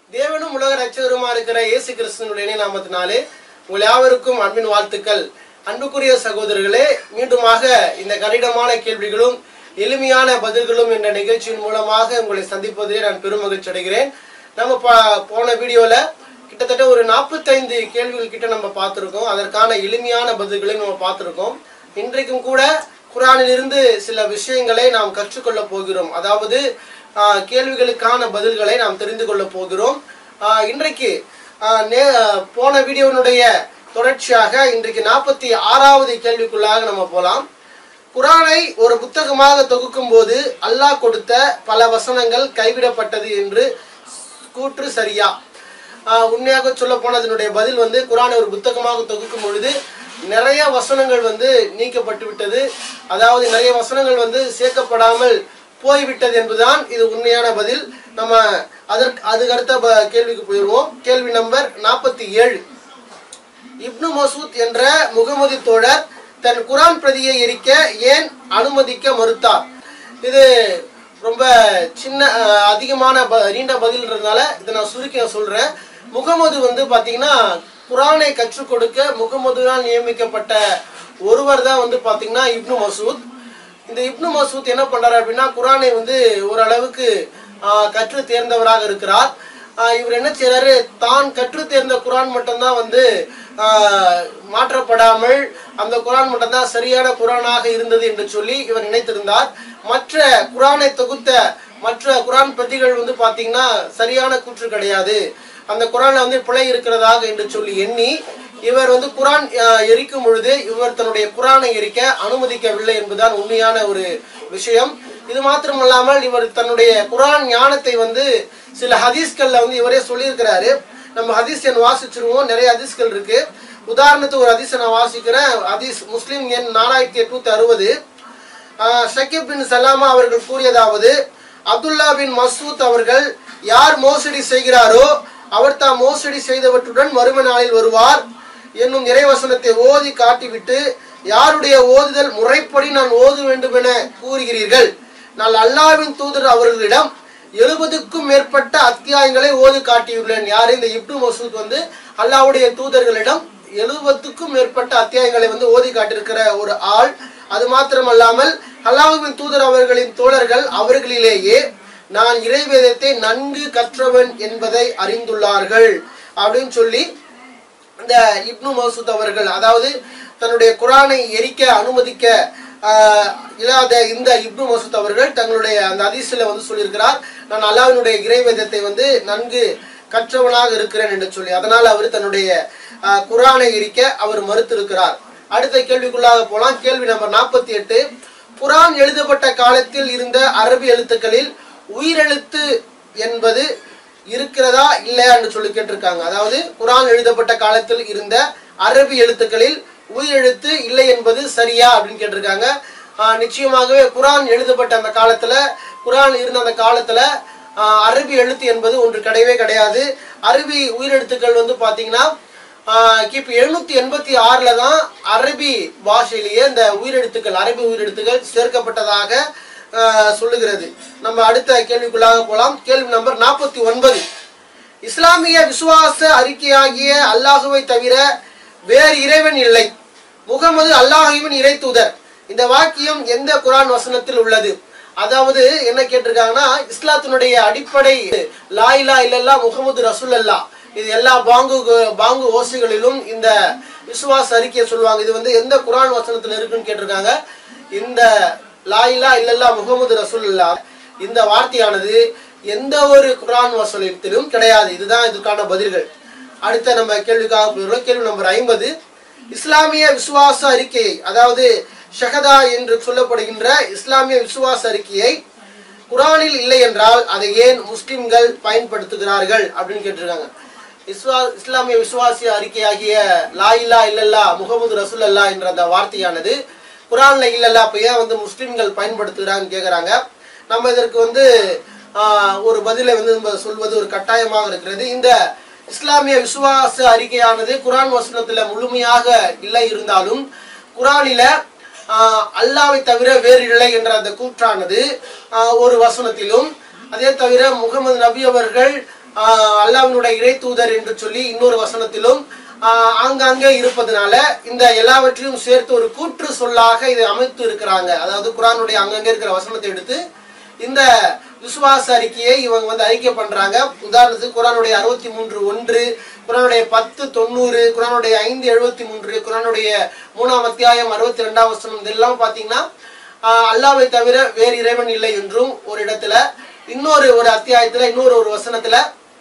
தேவனும் உலக ரட்சகருமா இருக்கிற இயேசு கிறிஸ்துவனுடைய நாமத்தினாலே உங்கள் யாவருக்கும் அன்பின் வாழ்த்துக்கள் அன்புக்குரிய சகோதரர்களே மீண்டுமாக இந்த கடினமான கேள்விகளும் எளிமையான பதில்களும் என்ற நிகழ்ச்சியின் மூலமாக உங்களை சந்திப்பதிலே நான் பெரும் மகிழ்ச்சி அடைகிறேன் நம்ம ப- போன வீடியோல கிட்டத்தட்ட ஒரு நாற்பத்தைந்து கேள்விகள் கிட்ட நம்ம பார்த்துருக்கோம் அதற்கான எளிமையான பதில்களையும் நம்ம பார்த்துருக்கோம் இன்றைக்கும் கூட குரானிலிருந்து சில விஷயங்களை நாம் கற்றுக்கொள்ள போகிறோம் அதாவது ஆஹ், கேள்விகளுக்கான பதில்களை நாம் தெரிந்து கொள்ள போகிறோம் ஆஹ், இன்றைக்கு ஆஹ், நே- போன வீடியோனுடைய தொடர்ச்சியாக இன்றைக்கு நாற்பத்தி ஆறாவது கேள்விக்குள்ளாக நம்ம போலாம் குரானை ஒரு புத்தகமாக தொகுக்கும் போது அல்லாஹ் கொடுத்த பல வசனங்கள் கைவிடப்பட்டது என்று கூற்று சரியா ஆஹ் உண்மையாக சொல்ல போனதனுடைய பதில் வந்து குரானை ஒரு புத்தகமாக தொகுக்கும் பொழுது நிறைய வசனங்கள் வந்து நீக்கப்பட்டு விட்டது அதாவது நிறைய வசனங்கள் வந்து சேர்க்கப்படாமல் போய்விட்டது என்பதுதான் இது உண்மையான பதில் நம்ம அதற்கு அதுக்கு அடுத்த ப- கேள்விக்கு போயிடுவோம் கேள்வி நம்பர் நாற்பத்தி ஏழு இப்னு மசூத் என்ற முகமது தோழர் தன் குரான் பிரதியை எரிக்க ஏன் அனுமதிக்க மறுத்தார் இது ரொம்ப சின்ன அஹ், அதிகமான ப- நீண்ட பதில்ன்றதுனால இதை நான் சுருக்கி நான் சொல்றேன் முகமது வந்து பாத்தீங்கன்னா குரானை கற்றுக் கொடுக்க முகமதுனால் நியமிக்கப்பட்ட ஒருவர் தான் வந்து பாத்தீங்கன்னா இப்னு மசூத் இந்த இப்னு மசூத் என்ன பண்றாரு அப்படின்னா குரானை வந்து ஓரளவுக்கு ஆஹ், கற்று தேர்ந்தவராக இருக்கிறார் ஆஹ், இவர் என்ன செய்றாரு தான் கற்று தேர்ந்த குரான் மட்டும்தான் வந்து ஆஹ், மாற்றப்படாமல் அந்த குரான் மட்டும்தான் சரியான குரானாக இருந்தது என்று சொல்லி இவர் நினைத்திருந்தார் மற்ற குரானை தொகுத்த மற்ற குரான் பிரதிகள் வந்து பாத்தீங்கன்னா சரியான கூற்று கிடையாது அந்த குரான்ல வந்து பிழை இருக்கிறதாக என்று சொல்லி எண்ணி இவர் வந்து குரான் அஹ், எரிக்கும் பொழுது இவர் தன்னுடைய குரானை எரிக்க அனுமதிக்கவில்லை என்பதுதான் உண்மையான ஒரு விஷயம் இது மாத்திரமல்லாமல் இவர் தன்னுடைய குரான் ஞானத்தை வந்து சில ஹதீஸ்கள்ல வந்து இவரே சொல்லியிருக்கிறாரு நம்ம ஹதீஸ் எண் வாசிச்சிருவோம் நிறைய ஹதீஸ்கள் இருக்கு உதாரணத்துக்கு ஒரு ஹதீஸை நான் வாசிக்கிறேன் ஹதீஸ் முஸ்லிம் எண் நாலாயிரத்தி எட்நூத்தி அறுபது ஷக்கீப் பின் சலாமா அவர்கள் கூறியதாவது அப்துல்லா பின் மசூத் அவர்கள் யார் மோசடி செய்கிறாரோ அவர் தாம் மோசடி செய்தவற்றுடன் மறுமை நாளில் வருவார் என்னும் இறைவசனத்தை ஓதி காட்டிவிட்டு யாருடைய ஓதுதல் முறைப்படி நான் ஓத வேண்டும் என கூறுகிறீர்கள் நான் அல்லாவின் தூதர் அவர்களிடம் எழுபதுக்கும் மேற்பட்ட அத்தியாயங்களை ஓதி காட்டியுள்ளேன் யார் இந்த இப்னு மசூத் வந்து அல்லாவுடைய தூதர்களிடம் எழுபதுக்கும் மேற்பட்ட அத்தியாயங்களை வந்து ஓதி காட்டியிருக்கிற ஒரு ஆள் அது மாத்திரமல்லாமல் அல்லாஹுவின் தூதர் அவர்களின் தோழர்கள் அவர்களிலேயே நான் இறைவேதத்தை நன்கு கற்றவன் என்பதை அறிந்துள்ளார்கள் அப்படின்னு சொல்லி இந்த இப்னு மசூத் அவர்கள் அதாவது தன்னுடைய குரானை எரிக்க அனுமதிக்க ஆஹ், இல்லாத இந்த இப்னு மசூத் அவர்கள் தங்களுடைய அந்த அதிசல வந்து சொல்லியிருக்கிறார் நான் அல்லாஹ்வினுடைய இறைவேதத்தை வந்து நன்கு கற்றவனாக இருக்கிறேன் என்று சொல்லி அதனால் அவர் தன்னுடைய ஆஹ், குரானை எரிக்க அவர் மறுத்திருக்கிறார் அடுத்த கேள்விக்குள்ளாக போலாம் கேள்வி நம்பர் நாற்பத்தி எட்டு குரான் எழுதப்பட்ட காலத்தில் இருந்த அரபி எழுத்துக்களில் உயிரெழுத்து என்பது இருக்கிறதா இல்லையா என்று சொல்லி கேட்டிருக்காங்க அதாவது குரான் எழுதப்பட்ட காலத்தில் இருந்த அரபி எழுத்துக்களில் உயிரெழுத்து இல்லை என்பது சரியா அப்படின்னு கேட்டிருக்காங்க ஆஹ் நிச்சயமாகவே குரான் எழுதப்பட்ட அந்த காலத்துல குரான் இருந்த அந்த காலத்துல ஆஹ் அரபி எழுத்து என்பது ஒன்று கிடையவே கிடையாது அரபி உயிரெழுத்துக்கள் வந்து பாத்தீங்கன்னா ஆஹ் கிபி எழுநூத்தி எண்பத்தி ஆறுல தான் அரபி பாஷையிலேயே இந்த உயிரெழுத்துக்கள் அரபி உயிரெழுத்துக்கள் சேர்க்கப்பட்டதாக ஆஹ் சொல்லுகிறது நம்ம அடுத்த கேள்விக்குள்ளாக போலாம் கேள்வி நம்பர் நாற்பத்தி ஒன்பது இஸ்லாமிய விசுவாச அறிக்கையாகிய அல்லாஹுவை தவிர வேறு இறைவன் இல்லை முகமது அல்லாஹுவின் இறை தூதர் இந்த வாக்கியம் எந்த குரான் வசனத்தில் உள்ளது அதாவது என்ன கேட்டிருக்காங்கன்னா இஸ்லாத்தினுடைய அடிப்படை லாயிலா இல்லல்லா முகமது ரசூலல்லா இது எல்லா பாங்கு பாங்கு ஓசைகளிலும் இந்த விசுவாச அறிக்கையை சொல்லுவாங்க இது வந்து எந்த குரான் வசனத்தில் இருக்குன்னு கேட்டிருக்காங்க இந்த லாயிலா இல்லல்லா முகமது ரசூலுல்லா இந்த வார்த்தையானது எந்த ஒரு குரான் வசனத்திலும் கிடையாது இதுதான் இதுக்கான பதில்கள் அடுத்த நம்ம கேள்விக்காக போயிடுறோம் கேள்வி நம்பர் ஐம்பது இஸ்லாமிய விசுவாச அறிக்கையை அதாவது ஷஹதா என்று சொல்லப்படுகின்ற இஸ்லாமிய விசுவாச அறிக்கையை குரானில் இல்லை என்றால் அதை ஏன் முஸ்லிம்கள் பயன்படுத்துகிறார்கள் அப்படின்னு கேட்டிருக்காங்க இஸ்வா இஸ்லாமிய விசுவாசிய அறிக்கையாகிய லா இல்லா இல்லல்லா முகமது ரசூலல்லா என்ற அந்த வார்த்தையானது குரான்ல இல்லல்லா அப்ப ஏன் வந்து முஸ்லிம்கள் பயன்படுத்துகிறாங்கன்னு கேக்குறாங்க நம்ம இதற்கு வந்து ஆஹ், ஒரு பதிலை வந்து நம்ம சொல்வது ஒரு கட்டாயமாக இருக்கிறது இந்த இஸ்லாமிய விசுவாச அறிக்கையானது குரான் வசனத்துல முழுமையாக இல்லை இருந்தாலும் குரானில ஆஹ், அல்லாவை தவிர வேறு இல்லை என்ற அந்த கூற்றானது ஆஹ், ஒரு வசனத்திலும் அதே தவிர முகமது நபி அவர்கள் ஆஹ் அல்லாஹ்வினுடைய இறை தூதர் என்று சொல்லி இன்னொரு வசனத்திலும் ஆஹ் ஆங்காங்கே இருப்பதனால இந்த எல்லாவற்றையும் சேர்த்து ஒரு கூற்று சொல்லாக இதை அமைத்து இருக்கிறாங்க அதாவது குரானுடைய அங்கங்கே இருக்கிற வசனத்தை எடுத்து இந்த விசுவாச அறிக்கையை இவங்க வந்து அறிக்கை பண்றாங்க உதாரணத்துக்கு குரானுடைய அறுபத்தி மூன்று ஒன்று குரானுடைய பத்து தொண்ணூறு குரானுடைய ஐந்து எழுபத்தி மூன்று குரானுடைய மூணாம் அத்தியாயம் அறுபத்தி ரெண்டாம் வசனம் இதெல்லாம் பார்த்தீங்கன்னா ஆஹ் அல்லாவை தவிர வேறு இறைவன் இல்லை என்றும் ஒரு இடத்துல இன்னொரு ஒரு அத்தியாயத்துல இன்னொரு ஒரு வசனத்துல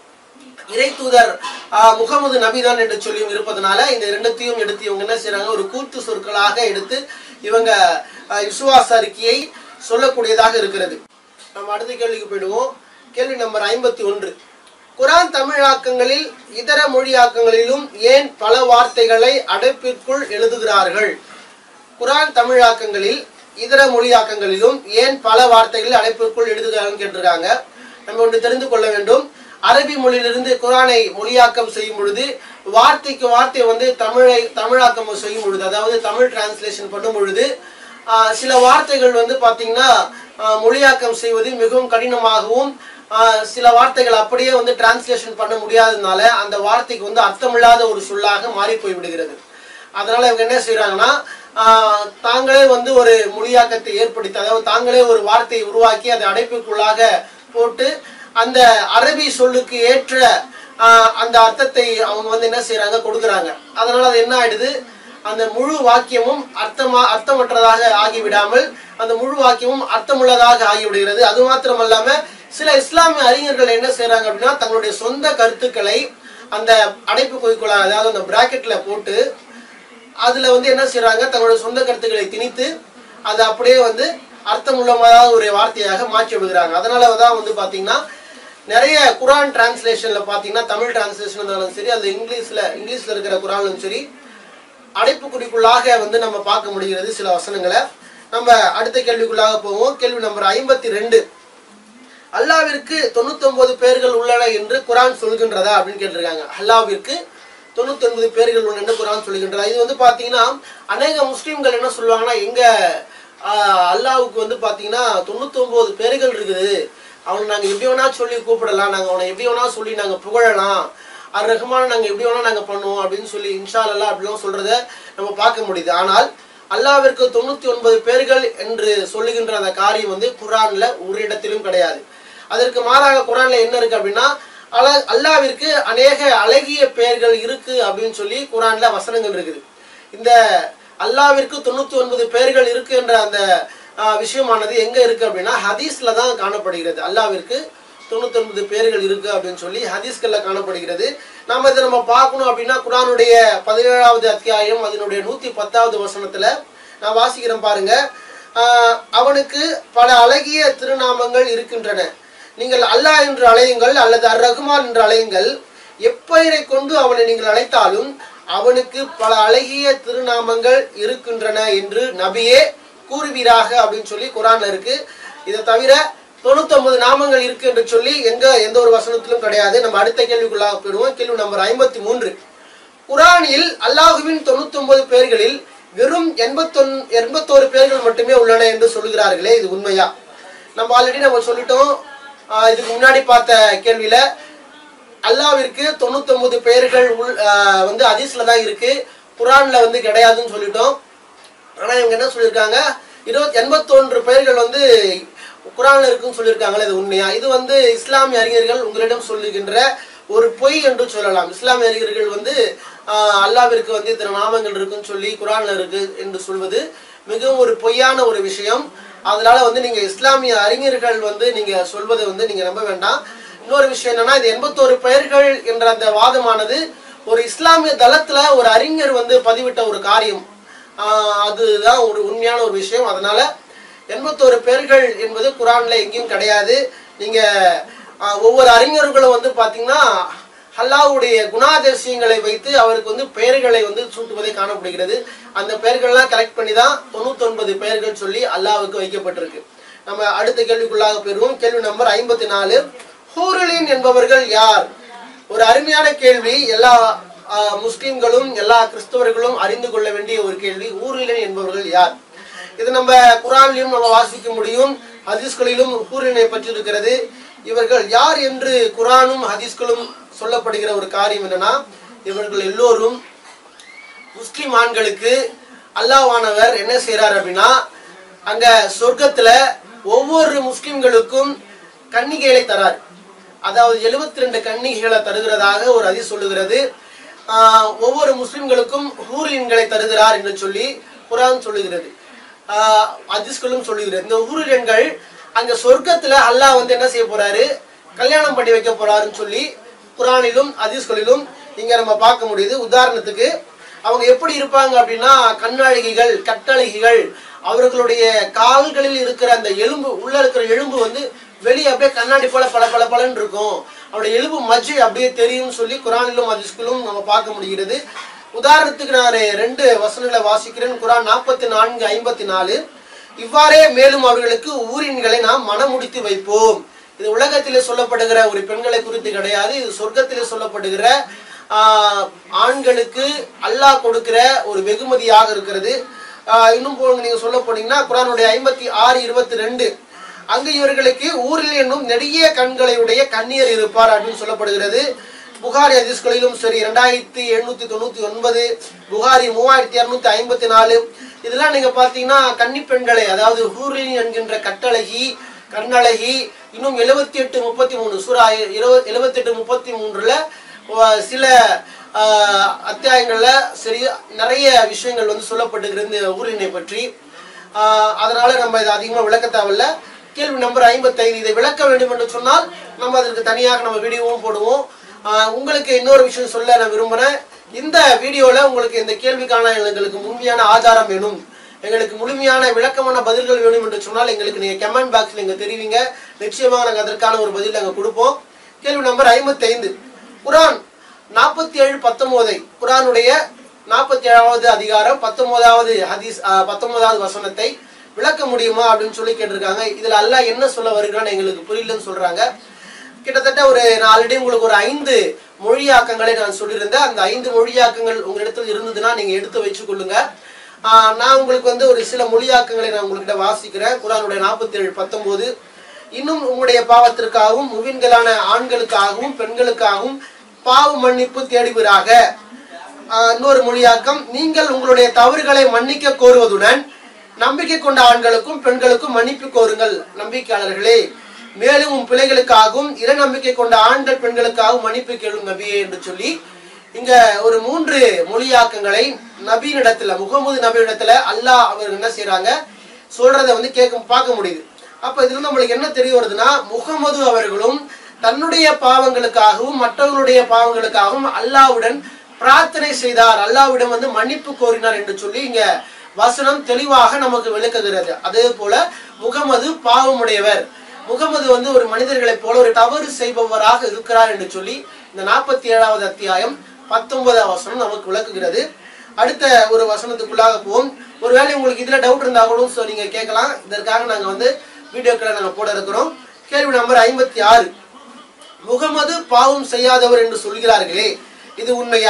இறை தூதர் முகமது நபிதான் என்று சொல்லியும் இருப்பதனால இந்த இரண்டத்தையும் எடுத்து இவங்க என்ன செய்றாங்க ஒரு கூட்டு சொற்களாக எடுத்து இவங்க ஆஹ் விசுவாச அறிக்கையை சொல்லக்கூடியதாக இருக்கிறது நம்ம அடுத்த கேள்விக்கு போயிடுவோம் கேள்வி நம்பர் ஐம்பத்தி ஒன்று குரான் தமிழாக்கங்களில் இதர மொழியாக்கங்களிலும் ஏன் பல வார்த்தைகளை அடைப்பிற்குள் எழுதுகிறார்கள் குரான் தமிழாக்கங்களில் இதர மொழியாக்கங்களிலும் ஏன் பல வார்த்தைகள் அடைப்பிற்குள் எழுதுகிறார்கள் கேட்டிருக்காங்க நம்ம ஒன்று தெரிந்து கொள்ள வேண்டும் அரபி மொழியிலிருந்து குரானை மொழியாக்கம் செய்யும் பொழுது வார்த்தைக்கு வார்த்தை வந்து தமிழை தமிழாக்கம் செய்யும் பொழுது அதாவது தமிழ் டிரான்ஸ்லேஷன் பண்ணும் பொழுது ஆஹ், சில வார்த்தைகள் வந்து பார்த்தீங்கன்னா ஆஹ், மொழியாக்கம் செய்வது மிகவும் கடினமாகவும் ஆஹ், சில வார்த்தைகள் அப்படியே வந்து டிரான்ஸ்லேஷன் பண்ண முடியாததுனால அந்த வார்த்தைக்கு வந்து அர்த்தமில்லாத ஒரு சொல்லாக மாறி போய் விடுகிறது அதனால இவங்க என்ன செய்றாங்கன்னா ஆஹ், தாங்களே வந்து ஒரு மொழியாக்கத்தை ஏற்படுத்தி அதாவது தாங்களே ஒரு வார்த்தையை உருவாக்கி அதை அடைப்புக்குள்ளாக போட்டு அந்த அரபி சொல்லுக்கு ஏற்ற ஆஹ், அந்த அர்த்தத்தை அவங்க வந்து என்ன செய்றாங்க கொடுக்குறாங்க அதனால அது என்ன ஆயிடுது அந்த முழு வாக்கியமும் அர்த்தமா அர்த்தமற்றதாக ஆகிவிடாமல் அந்த முழு வாக்கியமும் அர்த்தமுள்ளதாக ஆகிவிடுகிறது அது மாத்திரமல்லாம சில இஸ்லாமிய அறிஞர்கள் என்ன செய்றாங்க அப்படின்னா தங்களுடைய சொந்த கருத்துக்களை அந்த அடைப்பு குறிக்குள்ள அதாவது அந்த பிராக்கெட்ல போட்டு அதுல வந்து என்ன செய்றாங்க தங்களுடைய சொந்த கருத்துக்களை திணித்து அது அப்படியே வந்து அர்த்தமுள்ளதாக ஒரு வார்த்தையாக மாற்றி விடுகிறாங்க அதனால தான் வந்து பாத்தீங்கன்னா நிறைய குரான் டிரான்ஸ்லேஷன்ல பாத்தீங்கன்னா தமிழ் டிரான்ஸ்லேஷன் இருந்தாலும் சரி அது இங்கிலீஷ்ல இங்கிலீஷ்ல இருக்கிற குரானும் சரி அடைப்புக்குறிக்குள்ளாக வந்து நம்ம பார்க்க முடிகிறது சில வசனங்களை நம்ம அடுத்த கேள்விக்குள்ளாக போவோம் கேள்வி நம்பர் ஐம்பத்தி ரெண்டு அல்லாவிற்கு தொண்ணூத்தொன்பது பேர்கள் உள்ளன என்று குரான் சொல்கின்றதா அப்படின்னு கேட்டிருக்காங்க அல்லாவிற்கு தொண்ணூத்தொன்பது பேர்கள் உள்ளன என்று குரான் சொல்கின்றதா இது வந்து பாத்தீங்கன்னா அநேக முஸ்லீம்கள் என்ன சொல்லுவாங்கன்னா எங்க ஆஹ், அல்லாவுக்கு வந்து பாத்தீங்கன்னா தொண்ணூத்தொன்பது பேர்கள் இருக்குது அவனை நாங்க எப்படி வேணா சொல்லி கூப்பிடலாம் நாங்க அவனை எப்படி வேணா சொல்லி நாங்க புகழலாம் அர் ரஹ்மான் நாங்க எப்படி வேணா நாங்க பண்ணுவோம் அப்படின்னு சொல்லி இன்ஷா அல்லா அப்படிலாம் சொல்றத நம்ம பார்க்க முடியுது ஆனால் அல்லாவிற்கு தொண்ணூத்தி ஒன்பது பேர்கள் என்று சொல்லுகின்ற அந்த காரியம் வந்து குரான்ல ஒரு இடத்திலும் கிடையாது அதற்கு மாறாக குரான்ல என்ன இருக்கு அப்படின்னா அல அல்லாவிற்கு அநேக அழகிய பெயர்கள் இருக்கு அப்படின்னு சொல்லி குரான்ல வசனங்கள் இருக்குது இந்த அல்லாவிற்கு தொண்ணூத்தி ஒன்பது பெயர்கள் இருக்கு என்ற அந்த ஆஹ், விஷயமானது எங்க இருக்கு அப்படின்னா ஹதீஸ்ல தான் காணப்படுகிறது அல்லாவிற்கு தொண்ணூத்தி ஒன்பது பேர்கள் இருக்கு அப்படின்னு சொல்லி ஹதீஸ்கள்ல காணப்படுகிறது நாம இதை நம்ம பார்க்கணும் அப்படின்னா குரானுடைய பதினேழாவது அத்தியாயம் அதனுடைய நூத்தி பத்தாவது வசனத்துல நான் வாசிக்கிறேன் பாருங்க ஆஹ், அவனுக்கு பல அழகிய திருநாமங்கள் இருக்கின்றன நீங்கள் அல்லாஹ் என்று அழையுங்கள் அல்லது அர் ரஹ்மான் என்று அழையுங்கள் எப்பெயரை கொண்டு அவனை நீங்கள் அழைத்தாலும் அவனுக்கு பல அழகிய திருநாமங்கள் இருக்கின்றன என்று நபியே கூறுவீராக அப்படின்னு சொல்லி குரான்ல இருக்கு இதை தவிர தொண்ணூத்தொன்பது நாமங்கள் இருக்கு என்று சொல்லி எங்க எந்த ஒரு வசனத்திலும் கிடையாது நம்ம அடுத்த கேள்விக்குள்ளாக போயிடுவோம் கேள்வி நம்பர் ஐம்பத்தி மூன்று குரானில் அல்லாஹுவின் தொண்ணூத்தொன்பது பேர்களில் வெறும் எண்பத்தொன் எண்பத்தோரு பேர்கள் மட்டுமே உள்ளன என்று சொல்லுகிறார்களே இது உண்மையா நம்ம ஆல்ரெடி நம்ம சொல்லிட்டோம் ஆஹ் இதுக்கு முன்னாடி பார்த்த கேள்வியில அல்லாவிற்கு தொண்ணூத்தொன்பது பெயர்கள் உள் ஆஹ் வந்து ஹதீஸ்ல தான் இருக்கு குரான்ல வந்து கிடையாதுன்னு சொல்லிட்டோம் ஆனா இவங்க என்ன சொல்லியிருக்காங்க இருபத்தி எண்பத்தொன்று பெயர்கள் வந்து குரான்ல இருக்குன்னு சொல்லியிருக்காங்களே இது உண்மையா இது வந்து இஸ்லாமிய அறிஞர்கள் உங்களிடம் சொல்லுகின்ற ஒரு பொய் என்று சொல்லலாம் இஸ்லாமிய அறிஞர்கள் வந்து ஆஹ், அல்லாவிற்கு வந்து இத்தனை நாமங்கள் இருக்குன்னு சொல்லி குரான்ல இருக்கு என்று சொல்வது மிகவும் ஒரு பொய்யான ஒரு விஷயம் அதனால வந்து நீங்க இஸ்லாமிய அறிஞர்கள் வந்து நீங்க சொல்வதை வந்து நீங்க நம்ப வேண்டாம் இன்னொரு விஷயம் என்னன்னா இது எண்பத்தோரு பெயர்கள் என்ற அந்த வாதமானது ஒரு இஸ்லாமிய தளத்துல ஒரு அறிஞர் வந்து பதிவிட்ட ஒரு காரியம் ஆஹ் அதுதான் ஒரு உண்மையான ஒரு விஷயம் அதனால எண்பத்தோரு பேர்கள் என்பது குரான்ல எங்கேயும் கிடையாது நீங்க ஆஹ் ஒவ்வொரு அறிஞர்களும் வந்து பாத்தீங்கன்னா அல்லாஹ்வுடைய குணாதிசயங்களை வைத்து அவருக்கு வந்து பெயர்களை வந்து சூட்டுவதை காணப்படுகிறது அந்த பெயர்கள்லாம் கலெக்ட் பண்ணி தான் தொண்ணூத்தொன்பது பெயர்கள் சொல்லி அல்லாஹ்வுக்கு வைக்கப்பட்டிருக்கு நம்ம அடுத்த கேள்விக்குள்ளாக பெறுவோம் கேள்வி நம்பர் ஐம்பத்தி நாலு ஹூரலின் என்பவர்கள் யார் ஒரு அருமையான கேள்வி எல்லா ஆஹ், முஸ்லிம்களும் எல்லா கிறிஸ்தவர்களும் அறிந்து கொள்ள வேண்டிய ஒரு கேள்வி ஊரிலன் என்பவர்கள் யார் இது நம்ம குரான்லயும் நம்ம வாசிக்க முடியும் ஹதீஸ்களிலும் ஹூரினை பற்றி இருக்கிறது இவர்கள் யார் என்று குரானும் ஹதீஸ்களும் சொல்லப்படுகிற ஒரு காரியம் என்னன்னா இவர்கள் எல்லோரும் முஸ்லிம் ஆண்களுக்கு அல்லாஹ்வானவர் என்ன செய்றார் அப்படின்னா அங்க சொர்க்கத்துல ஒவ்வொரு முஸ்லிம்களுக்கும் கன்னிகைகளை தரார் அதாவது 72 ரெண்டு கன்னிகைகளை தருகிறதாக ஒரு அதி சொல்லுகிறது ஆஹ் ஒவ்வொரு முஸ்லிம்களுக்கும் ஹூரியன்களை தருகிறார் என்று சொல்லி குரான் சொல்லுகிறது ஆஹ் ஹதீஸ்களும் சொல்லுகிறது இந்த ஹூரியன்கள் அங்க சொர்க்கத்துல அல்லாஹ் வந்து என்ன செய்ய போறாரு கல்யாணம் பண்ணி வைக்க போறாருன்னு சொல்லி குரானிலும் ஹதீஸ்களிலும் இங்க நம்ம பார்க்க முடியுது உதாரணத்துக்கு அவங்க எப்படி இருப்பாங்க அப்படின்னா கண்ணழகிகள் கட்டழகிகள் அவர்களுடைய கால்களில் இருக்கிற அந்த எலும்பு உள்ள இருக்கிற எலும்பு வந்து வெளியே அப்படியே கண்ணாடி போல பல பல பலன்னு இருக்கும் அவருடைய எலும்பு மஜ்ஜை அப்படியே தெரியும்னு சொல்லி குரானிலும் ஹதீஸ்களிலும் நம்ம பார்க்க முடிகிறது உதாரணத்துக்கு நான் ரெண்டு வசனங்களை வாசிக்கிறேன் குரான் நாற்பத்தி நான்கு ஐம்பத்தி நாலு இவ்வாறே மேலும் அவர்களுக்கு ஊரின்களை நாம் மனமுடித்து வைப்போம் இது உலகத்திலே சொல்லப்படுகிற ஒரு பெண்களை குறித்து கிடையாது இது சொர்க்கத்திலே சொல்லப்படுகிற ஆஹ், ஆண்களுக்கு அல்லாஹ் கொடுக்கிற ஒரு வெகுமதியாக இருக்கிறது ஆஹ், இன்னும் போங்க நீங்க சொல்ல போனீங்கன்னா குரானுடைய ஐம்பத்தி ஆறு இருபத்தி ரெண்டு அங்கு இவர்களுக்கு ஊரில் என்னும் நெடிய கண்களை உடைய கண்ணியர் இருப்பார் அப்படின்னு சொல்லப்படுகிறது புகாரி ஹதீஸ்களிலும் சரி ரெண்டாயிரத்தி எழுநூத்தி தொண்ணூத்தி ஒன்பது புகாரி மூவாயிரத்தி இருநூத்தி ஐம்பத்தி நாலு இதெல்லாம் நீங்க பாத்தீங்கன்னா கன்னி பெண்களை அதாவது ஹூரின் என்கின்ற கட்டழகி கண்ணழகி இன்னும் எழுபத்தி எட்டு முப்பத்தி மூணு சூரா எழுபத்தி எட்டு முப்பத்தி மூன்றுல அஹ், சில ஆஹ், அத்தியாயங்கள்ல சரி நிறைய விஷயங்கள் வந்து சொல்லப்பட்டிருக்கிறது இந்த ஊரினை பற்றி ஆஹ், அதனால நம்ம இதை அதிகமா விளக்க தேவையில்ல கேள்வி நம்பர் ஐம்பத்தைந்து இதை விளக்க வேண்டும் என்று சொன்னால் நம்ம அதற்கு தனியாக நம்ம வீடியோவும் போடுவோம் ஆஹ், உங்களுக்கு இன்னொரு விஷயம் சொல்ல நான் விரும்புறேன் இந்த வீடியோல உங்களுக்கு இந்த கேள்விக்கான எங்களுக்கு முழுமையான ஆதாரம் வேணும் எங்களுக்கு முழுமையான விளக்கமான பதில்கள் வேணும் என்று சொன்னால் எங்களுக்கு நீங்க கமெண்ட் பாக்ஸ்ல எங்க தெரிவிங்க நிச்சயமாக நாங்கள் அதற்கான ஒரு பதில் நாங்கள் கொடுப்போம் கேள்வி நம்பர் ஐம்பத்தைந்து குரான் நாற்பத்தி ஏழு பத்தொன்பதை குரானுடைய நாற்பத்தி ஏழாவது அதிகாரம் பத்தொன்பதாவது ஹதீஸ் ஆஹ், பத்தொன்பதாவது வசனத்தை விளக்க முடியுமா அப்படின்னு சொல்லி கேட்டிருக்காங்க இதுல அல்லாஹ் என்ன சொல்ல வருகிறான்னு எங்களுக்கு புரியலன்னு சொல்றாங்க கிட்டத்தட்ட ஒரு நான் ஆல்ரெடி உங்களுக்கு ஒரு ஐந்து மொழியாக்கங்களை நான் சொல்லியிருந்தேன் அந்த ஐந்து மொழியாக்கங்கள் உங்களிடத்தில் இருந்ததுன்னா நீங்க எடுத்து வச்சுக்கொள்ளுங்க ஆஹ் நான் உங்களுக்கு வந்து ஒரு சில மொழியாக்கங்களை நான் உங்கள்கிட்ட வாசிக்கிறேன் குரானுடைய நாற்பத்தி ஏழு பத்தொன்பது இன்னும் உங்களுடைய பாவத்திற்காகவும் முவின்களான ஆண்களுக்காகவும் பெண்களுக்காகவும் பாவ மன்னிப்பு தேடுவீராக ஆஹ் இன்னொரு மொழியாக்கம் நீங்கள் உங்களுடைய தவறுகளை மன்னிக்க கோருவதுடன் நம்பிக்கை கொண்ட ஆண்களுக்கும் பெண்களுக்கும் மன்னிப்பு கோருங்கள் நம்பிக்கையாளர்களே மேலும் உன் பிள்ளைகளுக்காகவும் இறை நம்பிக்கை கொண்ட ஆண்கள் பெண்களுக்காகவும் மன்னிப்பு கேளும் நபியே என்று சொல்லி இங்க ஒரு மூன்று மொழியாக்கங்களை நபியினிடத்துல முகமது நபியிடத்துல அல்லாஹ் அவர் என்ன செய்றாங்க சொல்றதை வந்து கேட்க பார்க்க முடியுது அப்ப இதுல இருந்து நம்மளுக்கு என்ன தெரிய வருதுன்னா முகமது அவர்களும் தன்னுடைய பாவங்களுக்காகவும் மற்றவர்களுடைய பாவங்களுக்காகவும் அல்லாஹ்வுடன் பிரார்த்தனை செய்தார் அல்லாஹ்விடம் வந்து மன்னிப்பு கோரினார் என்று சொல்லி இங்க வசனம் தெளிவாக நமக்கு விளக்குகிறது அதே போல முகமது பாவமுடையவர் முகமது வந்து ஒரு மனிதர்களைப் போல ஒரு தவறு செய்பவராக இருக்கிறார் என்று சொல்லி இந்த நாற்பத்தி ஏழாவது அத்தியாயம் பத்தொன்பதாம் வசனம் நமக்கு விளக்குகிறது அடுத்த ஒரு வசனத்துக்குள்ளாக போவோம் ஒருவேளை உங்களுக்கு இதுல டவுட் இருந்தா கூட so நீங்க கேட்கலாம் இதற்காக நாங்க வந்து வீடியோக்களை நாங்க போட இருக்கிறோம் கேள்வி நம்பர் ஐம்பத்தி ஆறு முகமது பாவம் செய்யாதவர் என்று சொல்கிறார்களே இது உண்மையா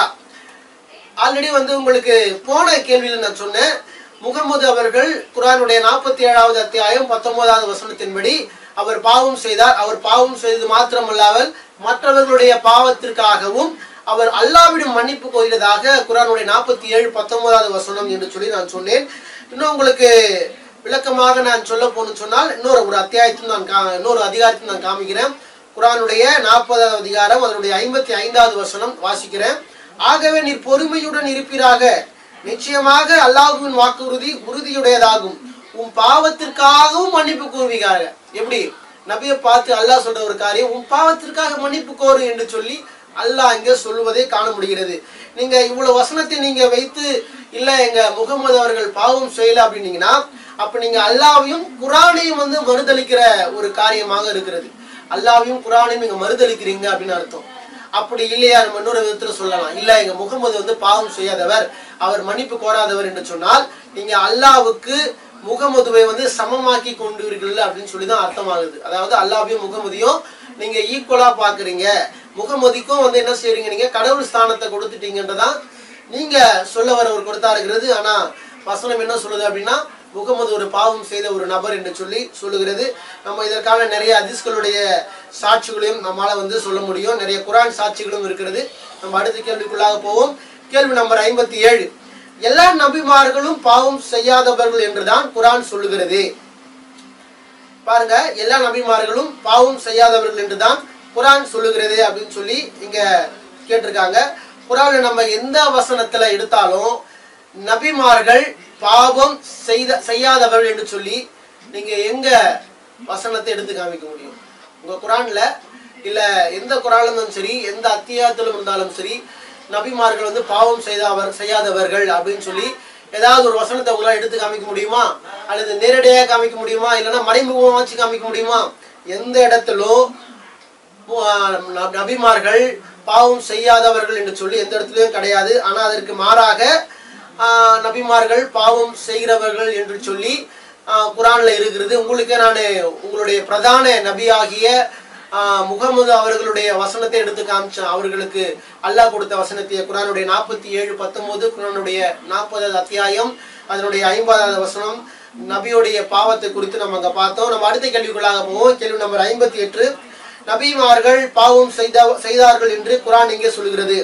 ஆல்ரெடி வந்து உங்களுக்கு போன கேள்வியில் நான் சொன்னேன் முகமது அவர்கள் குரானுடைய நாற்பத்தி ஏழாவது அத்தியாயம் பத்தொன்பதாவது வசனத்தின்படி அவர் பாவம் செய்தார் அவர் பாவம் செய்தது மாத்திரமல்லாமல் மற்றவர்களுடைய பாவத்திற்காகவும் அவர் அல்லாவிடம் மன்னிப்பு கோரியதாக குரானுடைய நாற்பத்தி ஏழு பத்தொன்பதாவது வசனம் என்று சொல்லி நான் சொன்னேன் இன்னும் உங்களுக்கு விளக்கமாக நான் சொல்ல போன்னு சொன்னால் இன்னொரு ஒரு அத்தியாயத்தில் நான் கா இன்னொரு அதிகாரத்தில் நான் காமிக்கிறேன் குரானுடைய நாற்பதாவது அதிகாரம் அதனுடைய ஐம்பத்தி ஐந்தாவது வசனம் வாசிக்கிறேன் ஆகவே நீர் பொறுமையுடன் இருப்பீராக நிச்சயமாக அல்லாஹுவின் வாக்குறுதி உறுதியுடையதாகும் உன் பாவத்திற்காகவும் மன்னிப்பு கூறுவீராக எப்படி நபியை பார்த்து அல்லாஹ் சொல்ற ஒரு காரியம் உன் பாவத்திற்காக மன்னிப்பு கோரு என்று சொல்லி அல்லாஹ் இங்கே சொல்வதை காண முடிகிறது நீங்க இவ்வளவு வசனத்தை நீங்க வைத்து இல்ல எங்க முகமது அவர்கள் பாவம் செய்யல அப்படின்னீங்கன்னா அப்ப நீங்க அல்லாவையும் குரானையும் வந்து மறுதளிக்கிற ஒரு காரியமாக இருக்கிறது அல்லாவையும் குரானையும் நீங்க மறுதளிக்கிறீங்க அப்படின்னு அர்த்தம் அப்படி இல்லையா நம்ம இன்னொரு விதத்துல சொல்லலாம் இல்ல எங்க முகமது வந்து பாவம் செய்யாதவர் அவர் மன்னிப்பு கோராதவர் என்று சொன்னால் நீங்க அல்லாவுக்கு முகமதுவை வந்து சமமாக்கி கொண்டீர்கள் அப்படின்னு சொல்லி தான் அர்த்தமாகுது அதாவது அல்லாவையும் முகமதியும் நீங்க ஈக்குவலா பாக்குறீங்க முகமதிக்கும் வந்து என்ன செய்றீங்க நீங்க கடவுள் ஸ்தானத்தை கொடுத்துட்டீங்கன்றதான் நீங்க சொல்ல வர ஒரு கொடுத்தா இருக்கிறது ஆனா வசனம் என்ன சொல்லுது அப்படின்னா முகமது ஒரு பாவம் செய்த ஒரு நபர் என்று சொல்லி சொல்லுகிறது நம்ம இதற்கான நிறைய அதிஸ்களுடைய சாட்சிகளையும் நம்மால வந்து சொல்ல முடியும் நிறைய குரான் சாட்சிகளும் இருக்கிறது நம்ம அடுத்த கேள்விக்குள்ளாக போவோம் கேள்வி நம்பர் ஐம்பத்தி ஏழு எல்லா நபிமார்களும் பாவம் செய்யாதவர்கள் என்றுதான் குரான் சொல்லுகிறது பாருங்க எல்லா நபிமார்களும் பாவம் செய்யாதவர்கள் என்றுதான் குரான் சொல்லுகிறது அப்படின்னு சொல்லி இங்க கேட்டிருக்காங்க குரானை நம்ம எந்த வசனத்துல எடுத்தாலும் நபிமார்கள் பாவம் செய்த செய்யாதவர்கள் என்று சொல்லி நீங்க எங்க வசனத்தை எடுத்து காமிக்க முடியும் உங்க குரான்ல இல்ல எந்த குரான்ல இருந்தாலும் சரி எந்த அத்தியாயத்திலும் இருந்தாலும் சரி நபிமார்கள் வந்து பாவம் செய்தவர் செய்யாதவர்கள் அப்படின்னு சொல்லி ஏதாவது ஒரு வசனத்தை உங்களால் எடுத்து காமிக்க முடியுமா அல்லது நேரடியாக காமிக்க முடியுமா இல்லைன்னா மறைமுகமா வச்சு காமிக்க முடியுமா எந்த இடத்திலும் ஆஹ் ந- நபிமார்கள் பாவம் செய்யாதவர்கள் என்று சொல்லி எந்த இடத்துலயும் கிடையாது ஆனா அதற்கு மாறாக ஆஹ் நபிமார்கள் பாவம் செய்கிறவர்கள் என்று சொல்லி ஆஹ் குரான்ல இருக்கிறது உங்களுக்கு நான் உங்களுடைய பிரதான நபியாகிய ஆஹ் முகமது அவர்களுடைய வசனத்தை எடுத்து காமிச்சேன் அவர்களுக்கு அல்லாஹ் கொடுத்த வசனத்தை குரானுடைய நாற்பத்தி ஏழு பத்தொன்பது குரானுடைய நாற்பதாவது அத்தியாயம் அதனுடைய ஐம்பதாவது வசனம் நபியுடைய பாவத்தை குறித்து நம்ம அங்க பார்த்தோம் நம்ம அடுத்த கேள்விக்குள்ளாக போவோம் கேள்வி நம்பர் ஐம்பத்தி எட்டு நபிமார்கள் பாவம் செய்த செய்தார்கள் என்று குரான் இங்கே சொல்கிறது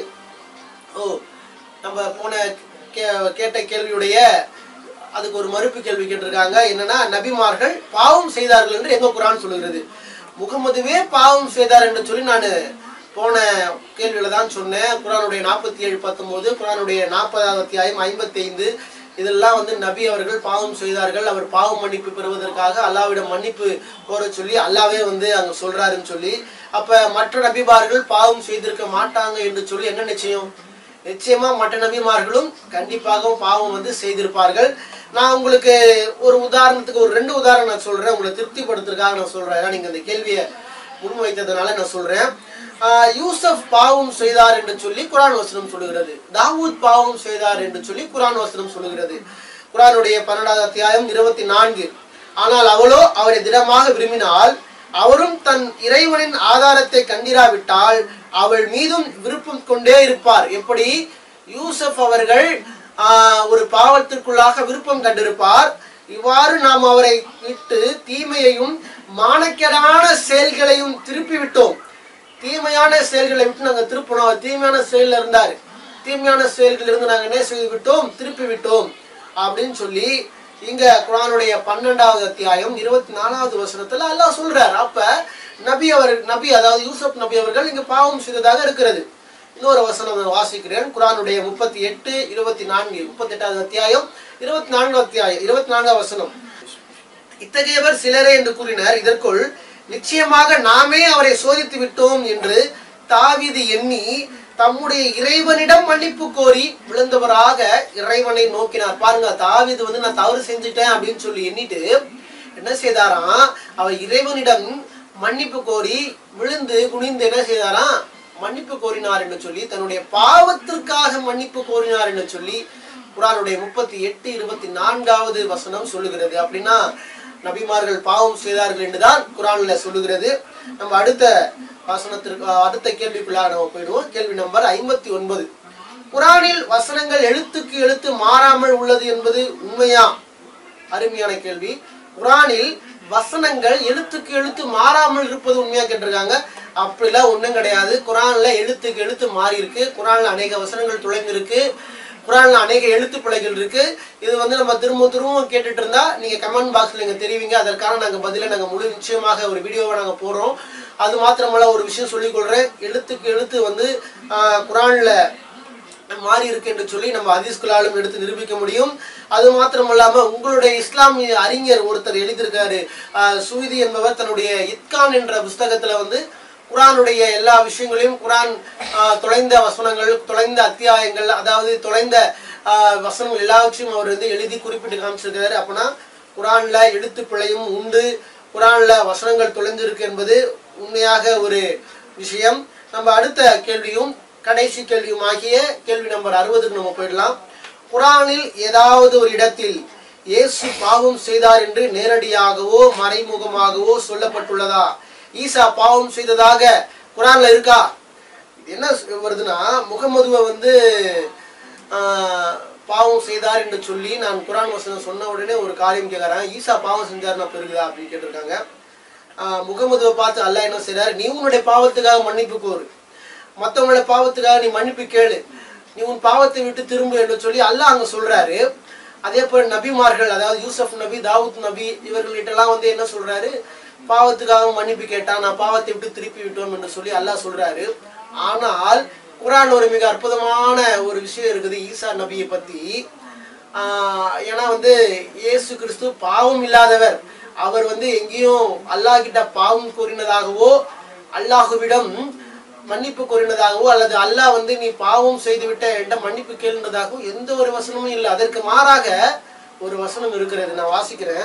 ஓ நம்ம போன கே கேட்ட கேள்வியுடைய அதுக்கு ஒரு மறுப்பு கேள்வி கேட்டிருக்காங்க என்னன்னா நபிமார்கள் பாவம் செய்தார்கள் என்று எங்க குரான் சொல்லுகிறது முகமதுவே பாவம் செய்தார் என்று சொல்லி நான் போன கேள்வியில தான் சொன்னேன் குரானுடைய நாற்பத்தி ஏழு பத்தொன்பது குரானுடைய நாற்பதாவது அத்தியாயம் ஐம்பத்தி ஐந்து இதெல்லாம் வந்து நபி அவர்கள் பாவம் செய்தார்கள் அவர் பாவம் மன்னிப்பு பெறுவதற்காக அல்லாவிடம் மன்னிப்பு கோர சொல்லி அல்லாவே வந்து அங்க சொல்றாருன்னு சொல்லி அப்ப மற்ற நபிமார்கள் பாவம் செய்திருக்க மாட்டாங்க என்று சொல்லி என்ன நிச்சயம் நிச்சயமா மற்ற நபிமார்களும் கண்டிப்பாக பாவம் வந்து செய்திருப்பார்கள் நான் உங்களுக்கு ஒரு உதாரணத்துக்கு ஒரு ரெண்டு உதாரணம் நான் சொல்றேன் உங்களை திருப்திப்படுத்துறதுக்காக நான் சொல்றேன் ஏன்னா நீங்க இந்த கேள்வியை முன்வைத்ததுனால நான் சொல்றேன் ஆஹ் யூசப் பாவம் செய்தார் என்று சொல்லி குரான் வசனம் சொல்லுகிறது தாவூத் பாவம் செய்தார் என்று சொல்லி குரான் வசனம் சொல்லுகிறது குரானுடைய பன்னெண்டாவது அத்தியாயம் இருபத்தி நான்கு ஆனால் அவளோ அவரை திடமாக விரும்பினால் அவரும் தன் இறைவனின் ஆதாரத்தை கண்டிராவிட்டால் அவள் மீதும் விருப்பம் கொண்டே இருப்பார் எப்படி யூசப் அவர்கள் ஆஹ், ஒரு பாவத்திற்குள்ளாக விருப்பம் கண்டிருப்பார் இவ்வாறு நாம் அவரை விட்டு தீமையையும் மானக்கேடான செயல்களையும் திருப்பி விட்டோம் தீமையான செயல்களை விட்டு நாங்க திருப்பணும் அவர் தீமையான செயல்ல இருந்தார் தீமையான செயல்கள் இருந்து நாங்க என்ன செய்து விட்டோம் திருப்பி விட்டோம் அப்படின்னு சொல்லி இங்க குரானுடைய பன்னெண்டாவது அத்தியாயம் இருபத்தி நாலாவது வசனத்துல அல்லாஹ் சொல்றார் அப்ப நபி அவர் நபி அதாவது யூசப் நபி அவர்கள் இங்க பாவம் செய்ததாக இருக்கிறது இன்னொரு வசனம் நான் வாசிக்கிறேன் குரானுடைய முப்பத்தி எட்டு இருபத்தி நான்கு முப்பத்தி எட்டாவது அத்தியாயம் இருபத்தி நான்கு அத்தியாயம் இருபத்தி நான்காவது வசனம் இத்தகையவர் சிலரே என்று கூறினர் இதற்குள் நிச்சயமாக நாமே அவரை சோதித்து விட்டோம் என்று தாவீது எண்ணி தம்முடைய இறைவனிடம் மன்னிப்பு கோரி விழுந்தவராக இறைவனை நோக்கினார் பாருங்க தாவீது வந்து நான் தவறு செஞ்சுட்டேன் அப்படின்னு சொல்லி எண்ணிட்டு என்ன செய்தாராம் அவர் இறைவனிடம் மன்னிப்பு கோரி விழுந்து குனிந்து என்ன செய்தாராம் மன்னிப்பு கோரினார் என்று சொல்லி தன்னுடைய பாவத்திற்காக மன்னிப்பு கோரினார் என்று சொல்லி குரானுடைய முப்பத்தி எட்டு இருபத்தி நான்காவது வசனம் சொல்லுகிறது அப்படின்னா நபிமார்கள் பாவம் செய்தார்கள் என்றுதான் குரான்ல சொல்லுகிறது நம்ம அடுத்த வசனத்திற்கு அடுத்த கேள்விக்குள்ளாக நம்ம போயிடுவோம் கேள்வி நம்பர் ஐம்பத்தி ஒன்பது குரானில் வசனங்கள் எழுத்துக்கு எழுத்து மாறாமல் உள்ளது என்பது உண்மையா அருமையான கேள்வி குரானில் வசனங்கள் எழுத்துக்கு எழுத்து மாறாமல் இருப்பது உண்மையா கேட்டிருக்காங்க அப்படிலாம் ஒண்ணும் கிடையாது குரான்ல எழுத்துக்கு எழுத்து மாறி இருக்கு குரான்ல அநேக வசனங்கள் துளைந்திருக்கு குரான்ல அநேக எழுத்து பிழைகள் இருக்கு இது வந்து நம்ம திரும்ப திரும்ப கேட்டுட்டு இருந்தா நீங்க கமெண்ட் பாக்ஸ்ல நீங்க தெரிவிங்க அதற்கான நாங்க பதில நாங்க முழு நிச்சயமாக ஒரு வீடியோவை நாங்க போடுறோம் அது மாத்திரமல்ல ஒரு விஷயம் சொல்லிக் கொள்றேன் எழுத்துக்கு எழுத்து வந்து ஆஹ், குரான்ல மாறி இருக்கு என்று சொல்லி நம்ம ஹதீஸ்களாலும் எடுத்து நிரூபிக்க முடியும் அது மாத்திரமல்லாம உங்களுடைய இஸ்லாமிய அறிஞர் ஒருத்தர் எழுதியிருக்காரு ஆஹ், சுவிதி என்பவர் தன்னுடைய இத்கான் என்ற புஸ்தகத்துல வந்து குரானுடைய எல்லா விஷயங்களையும் குரான் ஆஹ், தொலைந்த வசனங்கள் தொலைந்த அத்தியாயங்கள் அதாவது தொலைந்த ஆஹ், வசனங்கள் எல்லாவற்றையும் அவர் வந்து எழுதி குறிப்பிட்டு காமிச்சிருக்காரு அப்பனா குரான்ல எழுத்து பிழையும் உண்டு குரான்ல வசனங்கள் தொலைஞ்சிருக்கு என்பது உண்மையாக ஒரு விஷயம் நம்ம அடுத்த கேள்வியும் கடைசி கேள்வியும் ஆகிய கேள்வி நம்பர் அறுபதுக்கு நம்ம போயிடலாம் குரானில் ஏதாவது ஒரு இடத்தில் இயேசு பாவம் செய்தார் என்று நேரடியாகவோ மறைமுகமாகவோ சொல்லப்பட்டுள்ளதா ஈசா பாவம் செய்ததாக குரான்ல இருக்கா இது என்ன வருதுன்னா முகமதுவை வந்து ஆஹ், பாவம் செய்தார் என்று சொல்லி நான் குரான் வசனம் சொன்ன உடனே ஒரு காரியம் கேட்கறாங்க ஈசா பாவம் செஞ்சாருன்னா பெருகுதா அப்படின்னு கேட்டிருக்காங்க ஆஹ் முகமதுவை பார்த்து அல்லாஹ் என்ன செய்றாரு நீ உன்னுடைய பாவத்துக்காக மன்னிப்பு கோரு மற்றவங்களுடைய பாவத்துக்காக நீ மன்னிப்பு கேளு நீ உன் பாவத்தை விட்டு திரும்பு என்று சொல்லி அல்லாஹ் அங்க சொல்றாரு அதே போல நபிமார்கள் அதாவது யூசப் நபி தாவூத் நபி இவர்கள்ட்டெல்லாம் வந்து என்ன சொல்றாரு பாவத்துக்காக மன்னிப்பு கேட்டான் நான் பாவத்தை விட்டு திருப்பி விட்டோம் என்று சொல்லி அல்லாஹ் சொல்றாரு ஆனால் குரான் ஒரு மிக அற்புதமான ஒரு விஷயம் இருக்குது ஈசா நபியை பத்தி ஆஹ் ஏன்னா வந்து இயேசு கிறிஸ்து பாவம் இல்லாதவர் அவர் வந்து எங்கேயும் அல்லாஹ் கிட்ட பாவம் கூறினதாகவோ அல்லாஹுவிடம் மன்னிப்பு கூறினதாகவோ அல்லது அல்லாஹ் வந்து நீ பாவம் செய்து விட்ட என்ற மன்னிப்பு கேளுனதாகவோ எந்த ஒரு வசனமும் இல்லை அதற்கு மாறாக ஒரு வசனம் இருக்கிறது நான் வாசிக்கிறேன்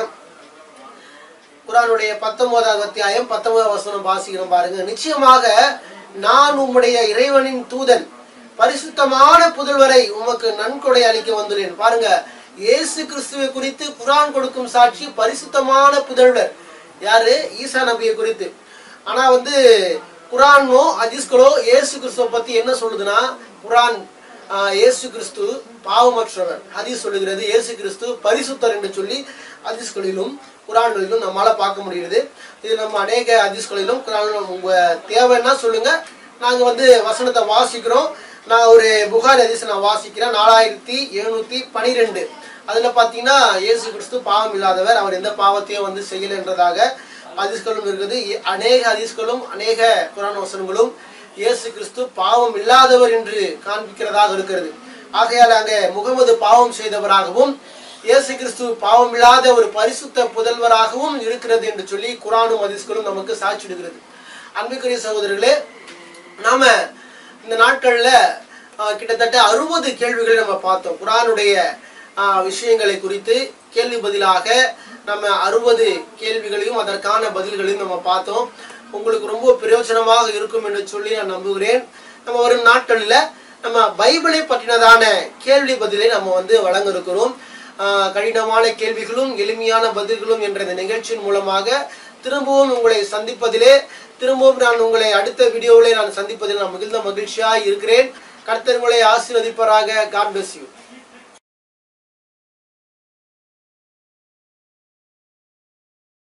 குரானுடைய பத்தொன்பதாவது அத்தியாயம் பத்தொன்பதாவது வசனம் வாசிக்கிறோம் பாருங்க நிச்சயமாக நான் உம்முடைய இறைவனின் தூதன் பரிசுத்தமான புதல்வரை உமக்கு நன்கொடை அளிக்க வந்துள்ளேன் பாருங்க இயேசு கிறிஸ்துவை குறித்து குரான் கொடுக்கும் சாட்சி பரிசுத்தமான புதல்வர் யாரு ஈசா நபியை குறித்து ஆனா வந்து குரானோ ஹதீஸ்களோ இயேசு கிறிஸ்துவை பத்தி என்ன சொல்லுதுன்னா குரான் ஆஹ், இயேசு கிறிஸ்து பாவமற்றவர் ஹதீஸ் சொல்லுகிறது இயேசு கிறிஸ்து பரிசுத்தர் என்று சொல்லி ஹதீஸ்களிலும் குரான்களிலும் நம்மளால பார்க்க முடியுது இது நம்ம அநேக ஹதீஸ்களிலும் குரானிலும் உங்க தேவைன்னா சொல்லுங்க நாங்க வந்து வசனத்தை வாசிக்கிறோம் நான் ஒரு புகார் ஹதீஸ் நான் வாசிக்கிறேன் நாலாயிரத்தி எழுநூத்தி பனிரெண்டு அதுல பாத்தீங்கன்னா இயேசு கிறிஸ்து பாவம் இல்லாதவர் அவர் எந்த பாவத்தையும் வந்து செய்யலைன்றதாக ஹதீஸ்களும் இருக்குது இ- அநேக ஹதீஸ்களும் அநேக குரான் வசனங்களும் இயேசு கிறிஸ்து பாவம் இல்லாதவர் என்று காண்பிக்கிறதாக இருக்கிறது ஆகையால் அங்கே முகமது பாவம் செய்தவராகவும் இயேசு கிறிஸ்து பாவம் இல்லாத ஒரு பரிசுத்த புதல்வராகவும் இருக்கிறது என்று சொல்லி குரானும் ஹதீஸ்களும் நமக்கு சாட்சிடுகிறது அன்புக்குரிய சகோதரர்களே நாம இந்த நாட்கள்ல ஆஹ், கிட்டத்தட்ட அறுபது கேள்விகளை நம்ம பார்த்தோம் குரானுடைய ஆஹ், விஷயங்களை குறித்து கேள்வி பதிலாக நம்ம அறுபது கேள்விகளையும் அதற்கான பதில்களையும் நம்ம பார்த்தோம் உங்களுக்கு ரொம்ப பிரயோஜனமாக இருக்கும் என்று சொல்லி நான் நம்புகிறேன் நம்ம வரும் நாட்களில் நம்ம பைபிளை பற்றினதான கேள்வி பதிலை நம்ம வந்து வழங்க இருக்கிறோம் ஆஹ், கடினமான கேள்விகளும் எளிமையான பதில்களும் என்ற இந்த நிகழ்ச்சியின் மூலமாக திரும்பவும் உங்களை சந்திப்பதிலே திரும்பவும் நான் உங்களை அடுத்த வீடியோவிலே நான் சந்திப்பதில் நான் மிகுந்த மகிழ்ச்சியாக இருக்கிறேன் கர்த்தர் உங்களை ஆசீர்வதிப்பாராக காட் bless you